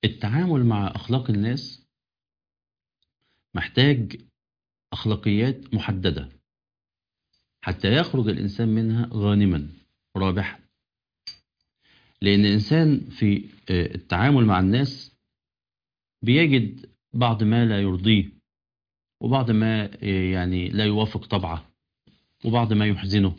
التعامل مع أخلاق الناس محتاج أخلاقيات محددة حتى يخرج الإنسان منها غانما رابحا لأن الإنسان في آه، التعامل مع الناس بيجد بعض ما لا يرضيه وبعض ما آه، يعني لا يوافق طبعه وبعض ما يحزنه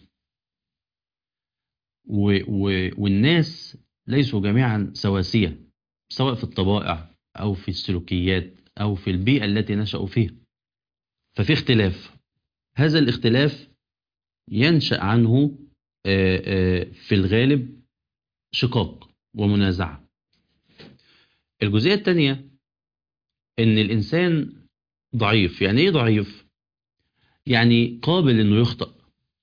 و و والناس ليسوا جميعا سواسية سواء في الطبائع أو في السلوكيات أو في البيئة التي نشأوا فيها ففي اختلاف هذا الاختلاف ينشأ عنه آه، آه، في الغالب شقاق ومنازعة الجزئية الثانية إن الإنسان ضعيف يعني إيه ضعيف؟ يعني قابل إنه يخطأ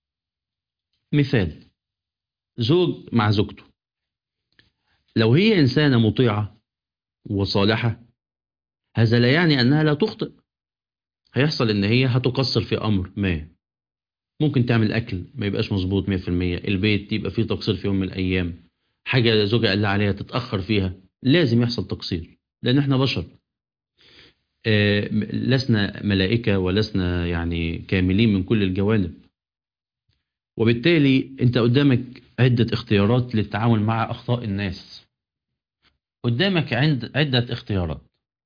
مثال زوج مع زوجته لو هي إنسانة مطيعة وصالحة هذا لا يعني أنها لا تخطئ هيحصل إن هي هتقصر في أمر ما ممكن تعمل أكل ما يبقاش مظبوط 100% البيت يبقى فيه تقصير في يوم من الأيام حاجة زوجها قال لها عليها تتأخر فيها لازم يحصل تقصير لأن احنا بشر آه، م- لسنا ملائكة ولسنا يعني كاملين من كل الجوانب وبالتالي انت قدامك عدة اختيارات للتعامل مع أخطاء الناس قدامك عند عدة اختيارات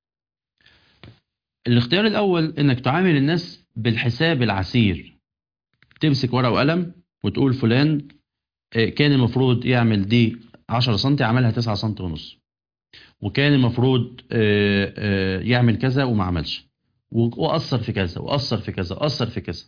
الاختيار الأول انك تعامل الناس بالحساب العسير تمسك ورقة وقلم وتقول فلان آه، كان المفروض يعمل دي 10 سم عملها 9 سم ونص وكان المفروض آه، آه، يعمل كذا وما عملش و- وأثر في كذا وأثر في كذا وأثر في كذا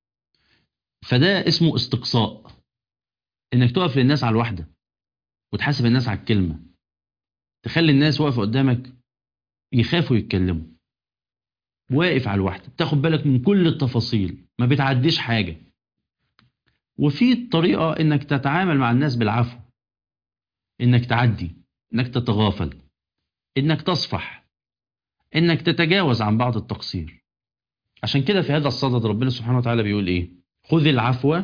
فده اسمه استقصاء انك تقف للناس على الواحدة وتحاسب الناس على الكلمة تخلي الناس واقفة قدامك يخافوا يتكلموا واقف على الواحدة بتاخد بالك من كل التفاصيل ما بتعديش حاجة وفي طريقة انك تتعامل مع الناس بالعفو انك تعدي انك تتغافل انك تصفح انك تتجاوز عن بعض التقصير عشان كده في هذا الصدد ربنا سبحانه وتعالى بيقول ايه خذ العفو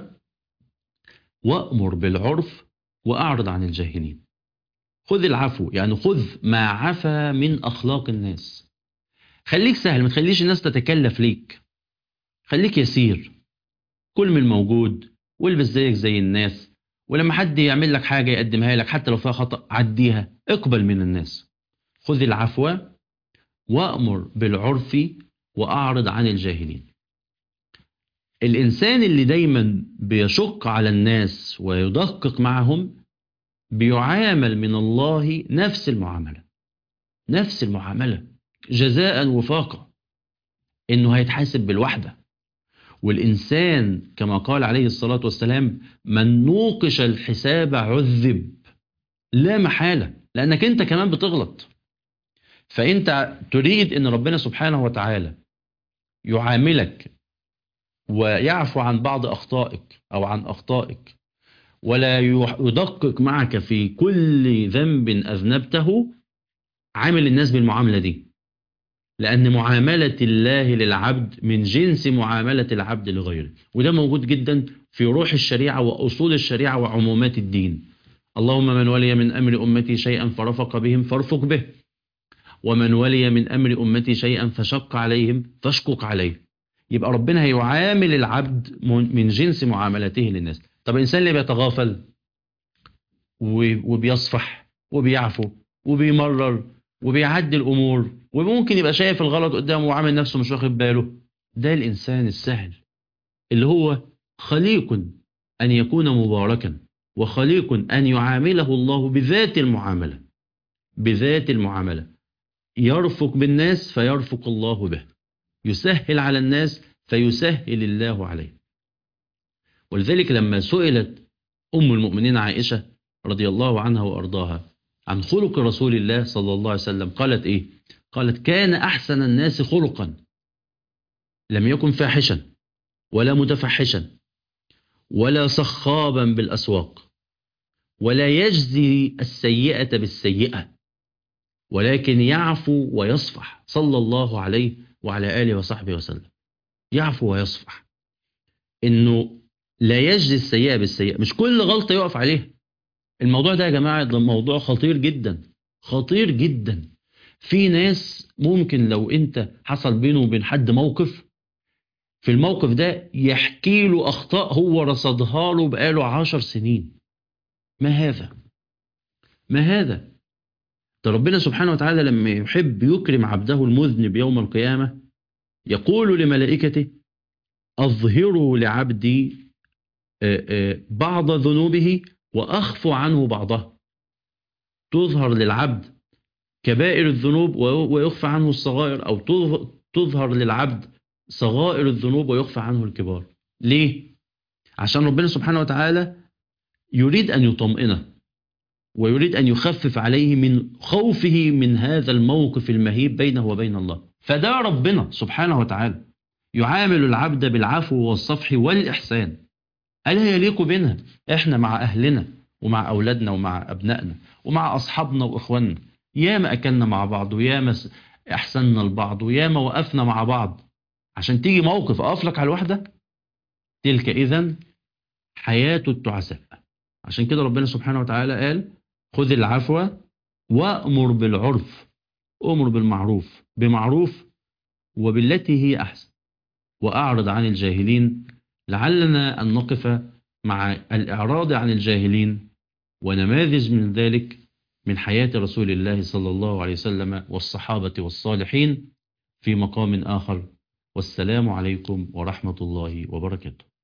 وأمر بالعرف وأعرض عن الجاهلين خذ العفو يعني خذ ما عفا من أخلاق الناس خليك سهل ما تخليش الناس تتكلف ليك خليك يسير كل من الموجود والبس زيك زي الناس ولما حد يعمل لك حاجة يقدمها لك حتى لو فيها خطأ عديها اقبل من الناس خذ العفو وأمر بالعرف وأعرض عن الجاهلين الإنسان اللي دايما بيشق على الناس ويدقق معهم بيعامل من الله نفس المعاملة نفس المعاملة جزاء وفاقا إنه هيتحاسب بالوحدة والإنسان كما قال عليه الصلاة والسلام من نوقش الحساب عذب لا محالة لأنك أنت كمان بتغلط فأنت تريد أن ربنا سبحانه وتعالى يعاملك ويعفو عن بعض أخطائك أو عن أخطائك ولا يح- يدقق معك في كل ذنب أذنبته عامل الناس بالمعاملة دي لأن معاملة الله للعبد من جنس معاملة العبد لغيره وده موجود جدا في روح الشريعة وأصول الشريعة وعمومات الدين اللهم من ولي من أمر أمتي شيئا فرفق بهم فارفق به ومن ولي من أمر أمتي شيئا فشق عليهم فاشقق عليه يبقى ربنا هيعامل العبد من من جنس معاملته للناس طب الإنسان اللي بيتغافل و- وبيصفح وبيعفو وبيمرر وبيعدي الأمور وممكن يبقى شايف الغلط قدامه وعامل نفسه مش واخد باله ده الإنسان السهل اللي هو خليق أن يكون مباركا وخليق أن يعامله الله بذات المعاملة بذات المعاملة يرفق بالناس فيرفق الله به يسهل على الناس فيسهل الله عليه ولذلك لما سئلت أم المؤمنين عائشة رضي الله عنها وأرضاها عن خلق رسول الله صلى الله عليه وسلم قالت إيه قالت كان أحسن الناس خلقا لم يكن فاحشا ولا متفحشا ولا صخابا بالأسواق ولا يجزي السيئة بالسيئة ولكن يعفو ويصفح صلى الله عليه وعلى آله وصحبه وسلم يعفو ويصفح إنه لا يجزي السيئة بالسيئة مش كل غلطة يقف عليها الموضوع ده يا جماعة ده موضوع خطير جدا خطير جدا في ناس ممكن لو انت حصل بينه وبين حد موقف في الموقف ده يحكي له اخطاء هو رصدها له بقاله عشر سنين ما هذا ما هذا ده ربنا سبحانه وتعالى لما يحب يكرم عبده المذنب يوم القيامة يقول لملائكته أظهروا لعبدي آه، آه، بعض ذنوبه وأخفوا عنه بعضها تظهر للعبد كبائر الذنوب و- ويخفى عنه الصغائر أو تظ- تظهر للعبد صغائر الذنوب ويخفى عنه الكبار ليه؟ عشان ربنا سبحانه وتعالى يريد أن يطمئنه ويريد أن يخفف عليه من خوفه من هذا الموقف المهيب بينه وبين الله فده ربنا سبحانه وتعالى يعامل العبد بالعفو والصفح والإحسان ألا يليق بنا إحنا مع أهلنا ومع أولادنا ومع أبنائنا ومع أصحابنا وإخواننا ياما أكلنا مع بعض وياما س- أحسننا لبعض وياما وقفنا مع بعض عشان تيجي موقف أقف لك على الوحدة تلك إذن حياة التعساء عشان كده ربنا سبحانه وتعالى قال خذ العفو وأمر بالعرف أمر بالمعروف بمعروف وبالتي هي أحسن وأعرض عن الجاهلين لعلنا أن نقف مع الإعراض عن الجاهلين ونماذج من ذلك من حياة رسول الله صلى الله عليه وسلم والصحابة والصالحين في مقام آخر والسلام عليكم ورحمة الله وبركاته